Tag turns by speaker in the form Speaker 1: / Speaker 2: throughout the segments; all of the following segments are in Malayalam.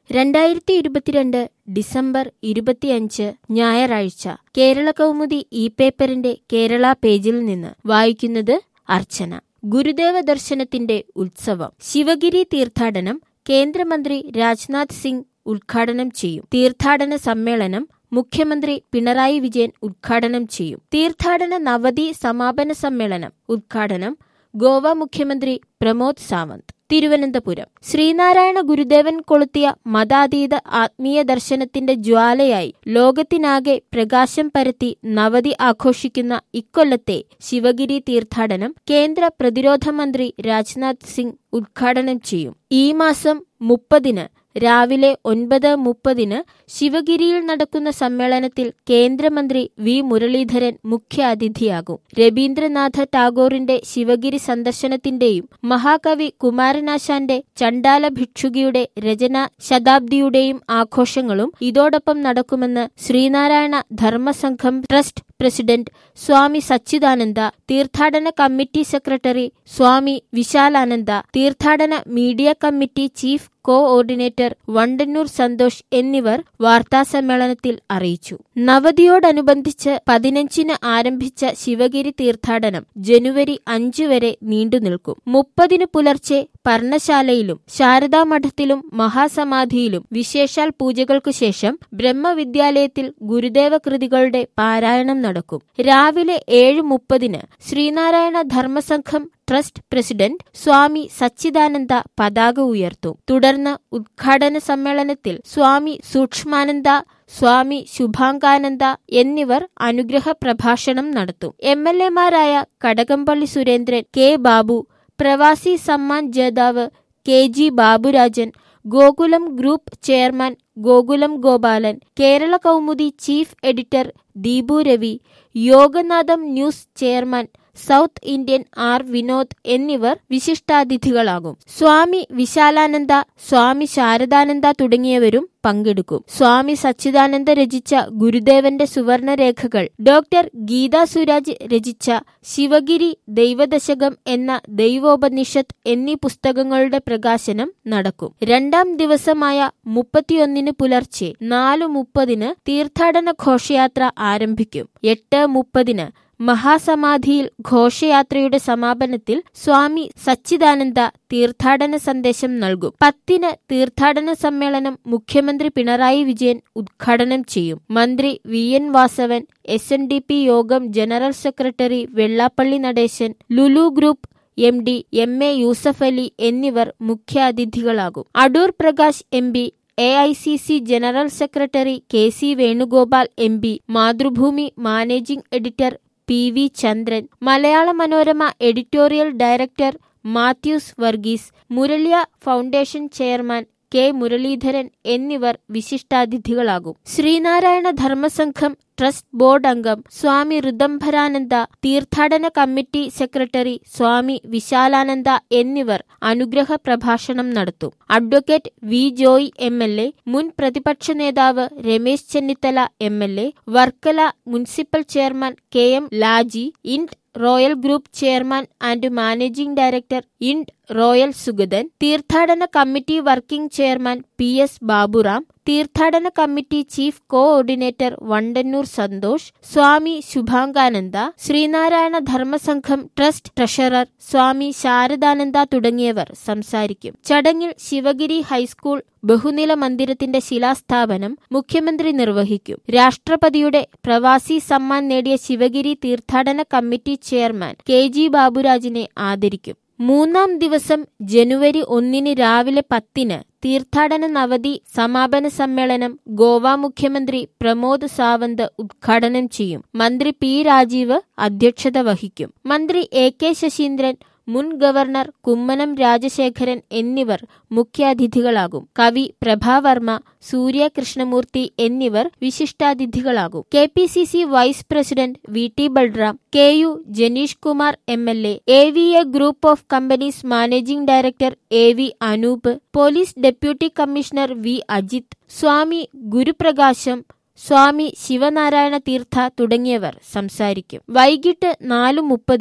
Speaker 1: രണ്ടായിരത്തി ഇരുപത്തിരണ്ട് ഡിസംബർ ഇരുപത്തിയഞ്ച് ഞായറാഴ്ച കേരള കൗമുദി ഇ പേപ്പറിന്റെ കേരള പേജിൽ നിന്ന് വായിക്കുന്നത് അർച്ചന ഗുരുദേവ ദർശനത്തിന്റെ ഉത്സവം ശിവഗിരി തീർത്ഥാടനം കേന്ദ്രമന്ത്രി രാജ്നാഥ് സിംഗ് ഉദ്ഘാടനം ചെയ്യും തീർത്ഥാടന സമ്മേളനം മുഖ്യമന്ത്രി പിണറായി വിജയൻ ഉദ്ഘാടനം ചെയ്യും തീർത്ഥാടന നവതി സമാപന സമ്മേളനം ഉദ്ഘാടനം ഗോവ മുഖ്യമന്ത്രി പ്രമോദ് സാവന്ത് തിരുവനന്തപുരം ശ്രീനാരായണ ഗുരുദേവൻ കൊളുത്തിയ മതാതീത ആത്മീയ ദർശനത്തിന്റെ ജ്വാലയായി ലോകത്തിനാകെ പ്രകാശം പരത്തി നവതി ആഘോഷിക്കുന്ന ഇക്കൊല്ലത്തെ ശിവഗിരി തീർത്ഥാടനം കേന്ദ്ര പ്രതിരോധ മന്ത്രി രാജ്നാഥ് സിംഗ് ഉദ്ഘാടനം ചെയ്യും ഈ മാസം മുപ്പതിന് രാവിലെ ഒൻപത് മുപ്പതിന് ശിവഗിരിയിൽ നടക്കുന്ന സമ്മേളനത്തിൽ കേന്ദ്രമന്ത്രി വി മുരളീധരൻ മുഖ്യാതിഥിയാകും രവീന്ദ്രനാഥ ടാഗോറിന്റെ ശിവഗിരി സന്ദർശനത്തിന്റെയും മഹാകവി കുമാരനാശാന്റെ ചണ്ടാല ഭിക്ഷുകിയുടെ രചനാ ശതാബ്ദിയുടെയും ആഘോഷങ്ങളും ഇതോടൊപ്പം നടക്കുമെന്ന് ശ്രീനാരായണ ധർമ്മസംഘം ട്രസ്റ്റ് പ്രസിഡന്റ് സ്വാമി സച്ചിദാനന്ദ തീർത്ഥാടന കമ്മിറ്റി സെക്രട്ടറി സ്വാമി വിശാലാനന്ദ തീർത്ഥാടന media committee chief coordinator Vandannoor Santhosh എന്നിവർ വാർത്താസമ്മേളനത്തിൽ അറിയിച്ചു നവതിയോടനുബന്ധിച്ച് പതിനഞ്ചിന് ആരംഭിച്ച ശിവഗിരി തീർത്ഥാടനം ജനുവരി അഞ്ചു വരെ നീണ്ടുനിൽക്കും മുപ്പതിന് പുലർച്ചെ പർണശാലയിലും ശാരദാമഠത്തിലും മഹാസമാധിയിലും വിശേഷാൽ പൂജകൾക്കു ശേഷം ബ്രഹ്മവിദ്യാലയത്തിൽ ഗുരുദേവ കൃതികളുടെ പാരായണം നടക്കും രാവിലെ ഏഴ് മുപ്പതിന് ശ്രീനാരായണ ധർമ്മസംഘം ട്രസ്റ്റ് പ്രസിഡന്റ് സ്വാമി സച്ചിദാനന്ദ പതാക ഉയർത്തും തുടർന്ന് ഉദ്ഘാടന സമ്മേളനത്തിൽ സ്വാമി സൂക്ഷ്മാനന്ദ സ്വാമി ശുഭാംഗാനന്ദ എന്നിവർ അനുഗ്രഹ പ്രഭാഷണം നടത്തും എം എൽ എമാരായ കടകംപള്ളി സുരേന്ദ്രൻ കെ ബാബു പ്രവാസി സമ്മാൻ ജേതാവ് K G Baburajan Gokulam group chairman Gokulam Gopalan Kerala Kaumudi chief editor Deepu Ravi Yoganatham news chairman south Indian R Vinod എന്നിവർ വിശിഷ്ടാതിഥികളാകും സ്വാമി വിശാലാനന്ദ സ്വാമി ശാരദാനന്ദ തുടങ്ങിയവരും പങ്കെടുക്കും സ്വാമി സച്ചിദാനന്ദ രചിച്ച ഗുരുദേവന്റെ സുവർണരേഖകൾ ഡോക്ടർ ഗീതാ സുരാജ് രചിച്ച ശിവഗിരി ദൈവദശകം എന്ന ദൈവോപനിഷത്ത് എന്നീ പുസ്തകങ്ങളുടെ പ്രകാശനം നടക്കും രണ്ടാം ദിവസമായ മുപ്പത്തിയൊന്നിന് പുലർച്ചെ നാലു മുപ്പതിന് തീർത്ഥാടന ഘോഷയാത്ര ആരംഭിക്കും എട്ട് മുപ്പതിന് മഹാസമാധിയിൽ ഘോഷയാത്രയുടെ സമാപനത്തിൽ സ്വാമി സച്ചിദാനന്ദ തീർത്ഥാടന സന്ദേശം നൽകും പത്തിന് തീർത്ഥാടന സമ്മേളനം മുഖ്യമന്ത്രി പിണറായി വിജയൻ ഉദ്ഘാടനം ചെയ്യും മന്ത്രി V N Vasavan S N D P യോഗം general secretary Vellappally Natesan Lulu group M D M A Yusuff Ali എന്നിവർ മുഖ്യാതിഥികളാകും Adoor Prakash M P A I C C general secretary K C Venugopal M P Mathrubhumi managing editor P V Chandran Malayala Manorama editorial director Mathews Varghese Muraleeya foundation chairman K Muraleedharan എന്നിവർ വിശിഷ്ടാതിഥികളാകും ശ്രീനാരായണ ധർമ്മസംഘം ട്രസ്റ്റ് ബോർഡ് അംഗം സ്വാമി ഋദംഭരാനന്ദ തീർത്ഥാടന കമ്മിറ്റി സെക്രട്ടറി സ്വാമി വിശാലാനന്ദ എന്നിവർ അനുഗ്രഹ പ്രഭാഷണം നടത്തും advocate V Joy M L A മുൻ പ്രതിപക്ഷ നേതാവ് Ramesh Chennithala M L A Varkala municipal chairman K M Laji Ind Royal group chairman and managing director Ind Royal Sugathan തീർത്ഥാടന committee working chairman P S Baburam തീർത്ഥാടന committee chief coordinator Vandannoor Santhosh Swami Shubhangananda Sreenarayana Dharmasangham trust treasurer Swami Sharadananda തുടങ്ങിയവർ സംസാരിക്കും ചടങ്ങിൽ ശിവഗിരി ഹൈസ്കൂൾ ബഹുനില മന്ദിരത്തിന്റെ ശിലാസ്ഥാപനം മുഖ്യമന്ത്രി നിർവഹിക്കും രാഷ്ട്രപതിയുടെ പ്രവാസി സമ്മാൻ നേടിയ ശിവഗിരി തീർത്ഥാടന കമ്മിറ്റി ചെയർമാൻ കെ ജി ബാബുരാജിനെ ആദരിക്കും മൂന്നാം ദിവസം ജനുവരി ഒന്നിന് രാവിലെ പത്തിന് തീർത്ഥാടന നവതി സമാപന സമ്മേളനം ഗോവ മുഖ്യമന്ത്രി പ്രമോദ് സാവന്ത് ഉദ്ഘാടനം ചെയ്യും മന്ത്രി പി രാജീവ് അധ്യക്ഷത വഹിക്കും മന്ത്രി എ കെ ശശീന്ദ്രൻ മുൻ ഗവർണർ കുമ്മനം രാജശേഖരൻ എന്നിവർ മുഖ്യാതിഥികളാകും കവി പ്രഭാവർമ്മ സൂര്യ കൃഷ്ണമൂർത്തി എന്നിവർ വിശിഷ്ടാതിഥികളാകും K P C C vice president V T Balram K U Janeesh Kumar M L A A V A group of companies managing director A V Anoop police deputy commissioner V Ajith Swami Guruprakasham Swami Sivanarayana Theertha തുടങ്ങിയവർ സംസാരിക്കും വൈകിട്ട് നാലു മുപ്പതിന്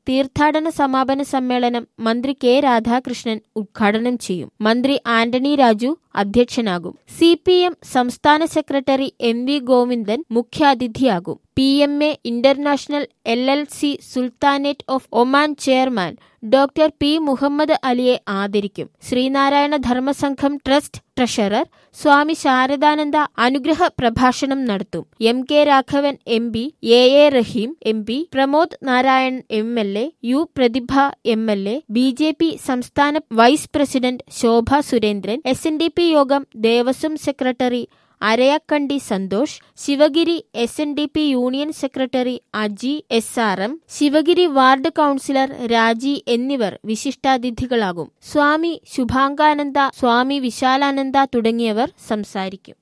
Speaker 1: തീർത്ഥാടന സമാപന സമ്മേളനം മന്ത്രി കെ രാധാകൃഷ്ണൻ ഉദ്ഘാടനം ചെയ്യും മന്ത്രി ആന്റണി രാജു അധ്യക്ഷനാകും സി പി എം സംസ്ഥാന സെക്രട്ടറി എം വി ഗോവിന്ദൻ മുഖ്യാതിഥിയാകും P M A international L L C sultanate of Oman chairman doctor P Muhammad അലിയെ ആദരിക്കും ശ്രീനാരായണ ധർമ്മസംഘം ട്രസ്റ്റ് ട്രഷറർ സ്വാമി ശാരദാനന്ദ അനുഗ്രഹ പ്രഭാഷണം നടത്തും M K Raghavan M P A A Rahim M P Pramod Narayan M L A U Prathibha M L A B J P സംസ്ഥാന vice president Shobha Surendran S N D P യോഗം Devaswom secretary Arayakandi Santhosh Sivagiri S N D P union secretary Aji S R M Sivagiri ward councillor Raji എന്നിവർ വിശിഷ്ടാതിഥികളാകും സ്വാമി ശുഭാംഗാനന്ദ സ്വാമി വിശാലാനന്ദ തുടങ്ങിയവർ സംസാരിക്കും